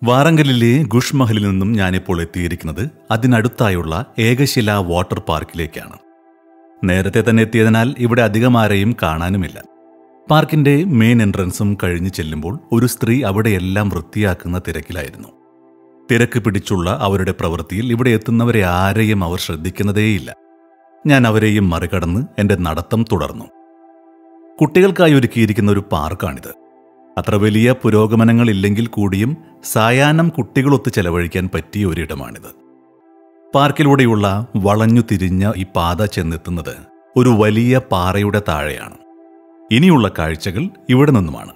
വാറങ്കലിലെ ഗുഷ് മഹലിൽ നിന്നും ഞാനിപ്പോൾ എത്തിയിരിക്കുന്നത് അതിനടുത്തായുള്ള ഏകശില വാട്ടർ പാർക്കിലേക്കാണ് നേരത്തെ തന്നെ എത്തിയതിനാൽ ഇവിടെ അധികം ആരെയും കാണാനുമില്ല പാർക്കിന്റെ മെയിൻ എൻട്രൻസും കഴിഞ്ഞു ചെല്ലുമ്പോൾ ഒരു സ്ത്രീ അവിടെയെല്ലാം വൃത്തിയാക്കുന്ന തിരക്കിലായിരുന്നു തിരക്ക് പിടിച്ചുള്ള അവരുടെ പ്രവൃത്തിയിൽ ഇവിടെ എത്തുന്നവരെ ആരെയും അവർ ശ്രദ്ധിക്കുന്നതേയില്ല ഞാൻ അവരെയും മറികടന്ന് എന്റെ നടത്തം തുടർന്നു കുട്ടികൾക്കായി ഒരുക്കിയിരിക്കുന്ന ഒരു പാർക്കാണിത് അത്ര വലിയ പുരോഗമനങ്ങളില്ലെങ്കിൽ കൂടിയും സായാഹ്നം കുട്ടികളൊത്ത് ചെലവഴിക്കാൻ പറ്റിയ ഒരിടമാണിത് പാർക്കിലൂടെയുള്ള വളഞ്ഞു തിരിഞ്ഞ ഈ പാത ചെന്നെത്തുന്നത് ഒരു വലിയ പാറയുടെ താഴെയാണ് ഇനിയുള്ള കാഴ്ചകൾ ഇവിടെ നിന്നുമാണ്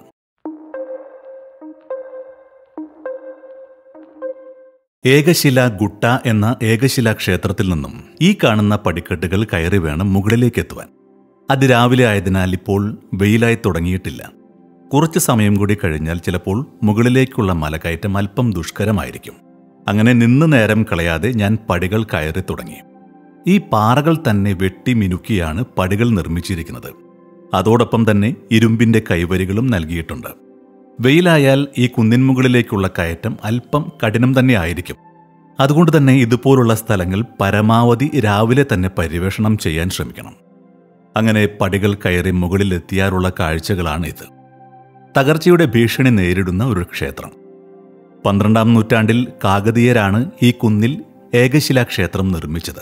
ഏകശില ഗുട്ട എന്ന ഏകശില ക്ഷേത്രത്തിൽ നിന്നും ഈ കാണുന്ന പടിക്കെട്ടുകൾ കയറി വേണം മുകളിലേക്ക് എത്തുവാൻ അതിരാവിലെ ആയതിനാൽ ഇപ്പോൾ വെയിലായി തുടങ്ങിയിട്ടില്ല കുറച്ച് സമയം കൂടി കഴിഞ്ഞാൽ ചിലപ്പോൾ മുകളിലേക്കുള്ള മലകയറ്റം അല്പം ദുഷ്കരമായിരിക്കും അങ്ങനെ നിന്ന് നേരം കളയാതെ ഞാൻ പടികൾ കയറി തുടങ്ങി ഈ പാറകൾ തന്നെ വെട്ടി മിനുക്കിയാണ് പടികൾ നിർമ്മിച്ചിരിക്കുന്നത് അതോടൊപ്പം തന്നെ ഇരുമ്പിന്റെ കൈവരികളും നൽകിയിട്ടുണ്ട് വെയിലായാൽ ഈ കുന്നിൻ മുകളിലേക്കുള്ള കയറ്റം അല്പം കഠിനം തന്നെ ആയിരിക്കും അതുകൊണ്ട് തന്നെ ഇതുപോലുള്ള സ്ഥലങ്ങൾ പരമാവധി രാവിലെ തന്നെ പര്യവേഷണം ചെയ്യാൻ ശ്രമിക്കണം അങ്ങനെ പടികൾ കയറി മുകളിലെത്തിയാലുള്ള കാഴ്ചകളാണ് ഇത് തകർച്ചയുടെ ഭീഷണി നേരിടുന്ന ഒരു ക്ഷേത്രം പന്ത്രണ്ടാം നൂറ്റാണ്ടിൽ കാകതീയരാണ് ഈ കുന്നിൽ ഏകശിലാ ക്ഷേത്രം നിർമ്മിച്ചത്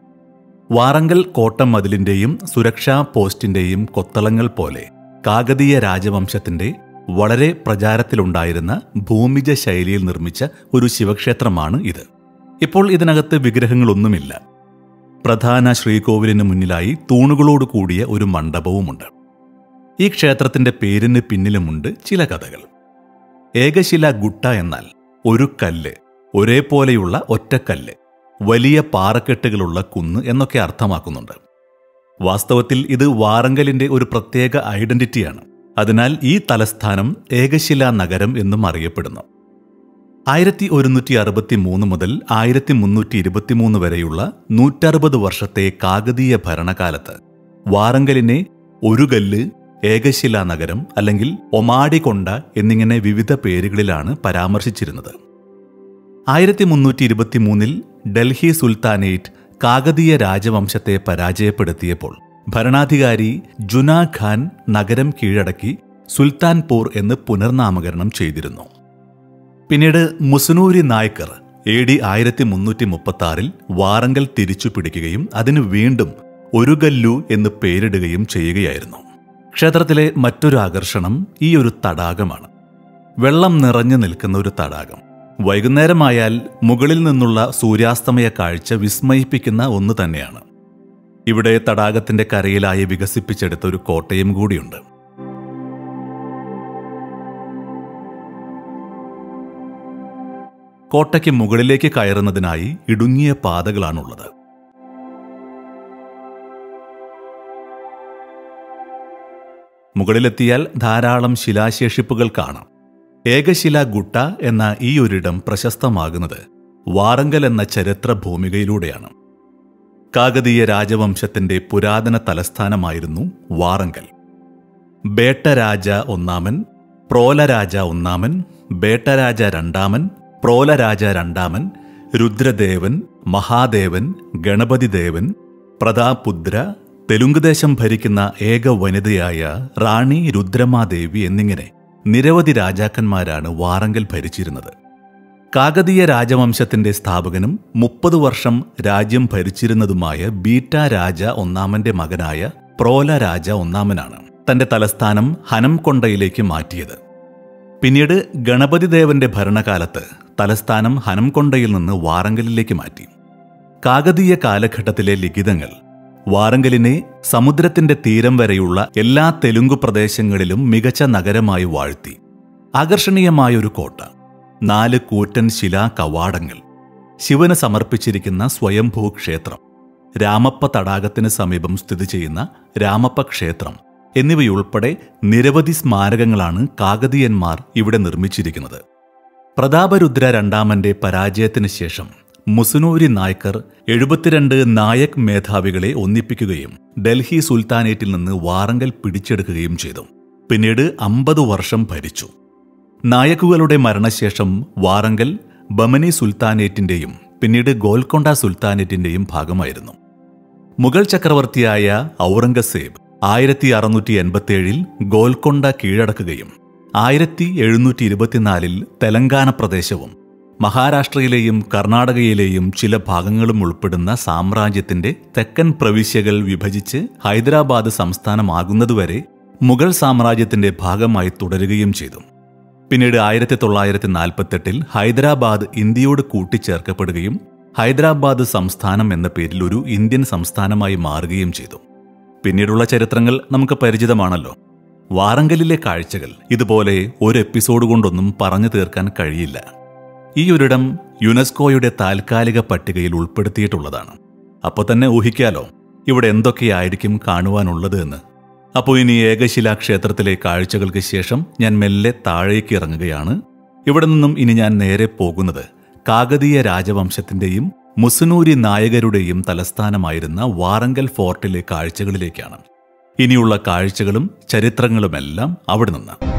വാറങ്കൽ കോട്ടം മതിലിന്റെയും സുരക്ഷാ പോസ്റ്റിന്റെയും കൊത്തളങ്ങൾ പോലെ കാകതീയ രാജവംശത്തിന്റെ വളരെ പ്രചാരത്തിലുണ്ടായിരുന്ന ഭൂമിജ ശൈലിയിൽ നിർമ്മിച്ച ഒരു ശിവക്ഷേത്രമാണ് ഇത് ഇപ്പോൾ ഇതിനകത്ത് വിഗ്രഹങ്ങളൊന്നുമില്ല പ്രധാന ശ്രീകോവിലിന് മുന്നിലായി തൂണുകളോട് കൂടിയ ഒരു മണ്ഡപവുമുണ്ട് ഈ ക്ഷേത്രത്തിന്റെ പേരിന് പിന്നിലുമുണ്ട് ചില കഥകൾ ഏകശില ഗുട്ട എന്നാൽ ഒരു കല്ല് ഒരേപോലെയുള്ള ഒറ്റക്കല്ല് വലിയ പാറക്കെട്ടുകളുള്ള കുന്ന് എന്നൊക്കെ അർത്ഥമാക്കുന്നുണ്ട് വാസ്തവത്തിൽ ഇത് വാറങ്കലിന്റെ ഒരു പ്രത്യേക ഐഡന്റിറ്റിയാണ് അതിനാൽ ഈ തലസ്ഥാനം ഏകശില നഗരം എന്നും അറിയപ്പെടുന്നു ആയിരത്തി ഒരുന്നൂറ്റി അറുപത്തി മൂന്ന് മുതൽ ആയിരത്തി മുന്നൂറ്റി ഇരുപത്തിമൂന്ന് വരെയുള്ള നൂറ്ററുപത് വർഷത്തെ കാകതീയ ഭരണകാലത്ത് വാറങ്കലിനെ ഒരു കല്ല് ഏകശില നഗരം അല്ലെങ്കിൽ ഒമാടികൊണ്ട എന്നിങ്ങനെ വിവിധ പേരുകളിലാണ് പരാമർശിച്ചിരുന്നത് ആയിരത്തി മുന്നൂറ്റി ഇരുപത്തിമൂന്നിൽ ഡൽഹി സുൽത്താനേറ്റ് കാകതീയ രാജവംശത്തെ പരാജയപ്പെടുത്തിയപ്പോൾ ഭരണാധികാരി ജുനാ ഖാൻ നഗരം കീഴടക്കി സുൽത്താൻപൂർ എന്ന് പുനർനാമകരണം ചെയ്തിരുന്നു പിന്നീട് മുസനൂരി നായ്ക്കർ എ ഡി ആയിരത്തി മുന്നൂറ്റി മുപ്പത്തി ആറിൽ വാറങ്കൽ തിരിച്ചു പിടിക്കുകയും അതിന് വീണ്ടും ഒരു ഗല്ലു എന്ന് പേരിടുകയും ചെയ്യുകയായിരുന്നു ക്ഷേത്രത്തിലെ മറ്റൊരു ആകർഷണം ഈ ഒരു തടാകമാണ് വെള്ളം നിറഞ്ഞു നിൽക്കുന്ന ഒരു തടാകം വൈകുന്നേരമായാൽ മുകളിൽ നിന്നുള്ള സൂര്യാസ്തമയ കാഴ്ച വിസ്മയിപ്പിക്കുന്ന ഒന്ന് തന്നെയാണ് ഇവിടെ തടാകത്തിന്റെ കരയിലായി വികസിപ്പിച്ചെടുത്ത ഒരു കോട്ടയും കൂടിയുണ്ട് കോട്ടയ്ക്ക് മുകളിലേക്ക് കയറുന്നതിനായി ഇടുങ്ങിയ പാതകളാണുള്ളത് മുകളിലെത്തിയാൽ ധാരാളം ശിലാശേഷിപ്പുകൾ കാണാം ഏകശില ഗുട്ട എന്ന ഈ ഒരിടം പ്രശസ്തമാകുന്നത് വാറങ്കൽ എന്ന ചരിത്ര ഭൂമികയിലൂടെയാണ് കാകതീയ രാജവംശത്തിന്റെ പുരാതന തലസ്ഥാനമായിരുന്നു വാറങ്കൽ ബേട്ടരാജ ഒന്നാമൻ പ്രോലരാജ ഒന്നാമൻ ബേട്ടരാജ രണ്ടാമൻ പ്രോലരാജ രണ്ടാമൻ രുദ്രദേവൻ മഹാദേവൻ ഗണപതിദേവൻ പ്രതാപുദ്ര തെലുങ്കുദേശം ഭരിക്കുന്ന ഏക വനിതയായ റാണി രുദ്രമാദേവി എന്നിങ്ങനെ നിരവധി രാജാക്കന്മാരാണ് വാറങ്കൽ ഭരിച്ചിരുന്നത് കാകതീയ രാജവംശത്തിന്റെ സ്ഥാപകനും മുപ്പത് വർഷം രാജ്യം ഭരിച്ചിരുന്നതുമായ ബീറ്റ രാജ ഒന്നാമന്റെ മകനായ പ്രോല രാജ ഒന്നാമനാണ് തന്റെ തലസ്ഥാനം ഹനംകൊണ്ടയിലേക്ക് മാറ്റിയത് പിന്നീട് ഗണപതിദേവന്റെ ഭരണകാലത്ത് തലസ്ഥാനം ഹനംകൊണ്ടയിൽ നിന്ന് വാറങ്കലിലേക്ക് മാറ്റി കാകതീയ കാലഘട്ടത്തിലെ ലിഖിതങ്ങൾ വാറങ്കലിനെ സമുദ്രത്തിന്റെ തീരം വരെയുള്ള എല്ലാ തെലുങ്കു പ്രദേശങ്ങളിലും മികച്ച നഗരമായി വാഴ്ത്തി ആകർഷണീയമായ ഒരു കോട്ട നാല് കൂറ്റൻ ശിലാ കവാടങ്ങൾ ശിവന് സമർപ്പിച്ചിരിക്കുന്ന സ്വയംഭൂ ക്ഷേത്രം രാമപ്പ തടാകത്തിന് സമീപം സ്ഥിതി ചെയ്യുന്ന രാമപ്പ ക്ഷേത്രം എന്നിവയുൾപ്പെടെ നിരവധി സ്മാരകങ്ങളാണ് കാകതീയന്മാർ ഇവിടെ നിർമ്മിച്ചിരിക്കുന്നത് പ്രതാപരുദ്ര രണ്ടാമന്റെ പരാജയത്തിന് ശേഷം മുസുനൂരി നായ്ക്കർ എഴുപത്തിരണ്ട് നായക് മേധാവികളെ ഒന്നിപ്പിക്കുകയും ഡൽഹി സുൽത്താനേറ്റിൽ നിന്ന് വാറങ്കൽ പിടിച്ചെടുക്കുകയും ചെയ്തു പിന്നീട് അമ്പത് വർഷം ഭരിച്ചു നായക്കുകളുടെ മരണശേഷം വാറങ്കൽ ബമനി സുൽത്താനേറ്റിന്റെയും പിന്നീട് ഗോൽക്കൊണ്ട സുൽത്താനേറ്റിന്റെയും ഭാഗമായിരുന്നു മുഗൾ ചക്രവർത്തിയായ ഔറംഗസേബ് ആയിരത്തി അറുന്നൂറ്റി എൺപത്തിയേഴിൽ ഗോൽക്കൊണ്ട കീഴടക്കുകയും ആയിരത്തി എഴുന്നൂറ്റി ഇരുപത്തിനാലിൽ തെലങ്കാന പ്രദേശവും മഹാരാഷ്ട്രയിലെയും കർണാടകയിലെയും ചില ഭാഗങ്ങളും ഉൾപ്പെടുന്ന സാമ്രാജ്യത്തിന്റെ തെക്കൻ പ്രവിശ്യകൾ വിഭജിച്ച് ഹൈദരാബാദ് സംസ്ഥാനമാകുന്നതുവരെ മുഗൾ സാമ്രാജ്യത്തിന്റെ ഭാഗമായി തുടരുകയും ചെയ്തു പിന്നീട് ആയിരത്തി തൊള്ളായിരത്തി നാൽപ്പത്തെട്ടിൽ ഹൈദരാബാദ് ഇന്ത്യയോട് കൂട്ടിച്ചേർക്കപ്പെടുകയും ഹൈദരാബാദ് സംസ്ഥാനം എന്ന പേരിൽ ഒരു ഇന്ത്യൻ സംസ്ഥാനമായി മാറുകയും ചെയ്തു പിന്നീടുള്ള ചരിത്രങ്ങൾ നമുക്ക് പരിചിതമാണല്ലോ വാറങ്കലിലെ കാഴ്ചകൾ ഇതുപോലെ ഒരു എപ്പിസോഡ് കൊണ്ടൊന്നും പറഞ്ഞു തീർക്കാൻ കഴിയില്ല ഈ ഒരിടം യുനെസ്കോയുടെ താൽക്കാലിക പട്ടികയിൽ ഉൾപ്പെടുത്തിയിട്ടുള്ളതാണ് അപ്പോൾ തന്നെ ഊഹിക്കാലോ ഇവിടെ എന്തൊക്കെയായിരിക്കും കാണുവാനുള്ളത് എന്ന് അപ്പോൾ ഇനി ഏകശിലാ ക്ഷേത്രത്തിലെ കാഴ്ചകൾക്ക് ശേഷം ഞാൻ മെല്ലെ താഴേക്ക് ഇറങ്ങുകയാണ് ഇവിടെ നിന്നും ഇനി ഞാൻ നേരെ പോകുന്നത് കാകതീയ രാജവംശത്തിന്റെയും മുസനൂരി നായകരുടെയും തലസ്ഥാനമായിരുന്ന വാറങ്കൽ ഫോർട്ടിലെ കാഴ്ചകളിലേക്കാണ് ഇനിയുള്ള കാഴ്ചകളും ചരിത്രങ്ങളുമെല്ലാം അവിടെ നിന്ന്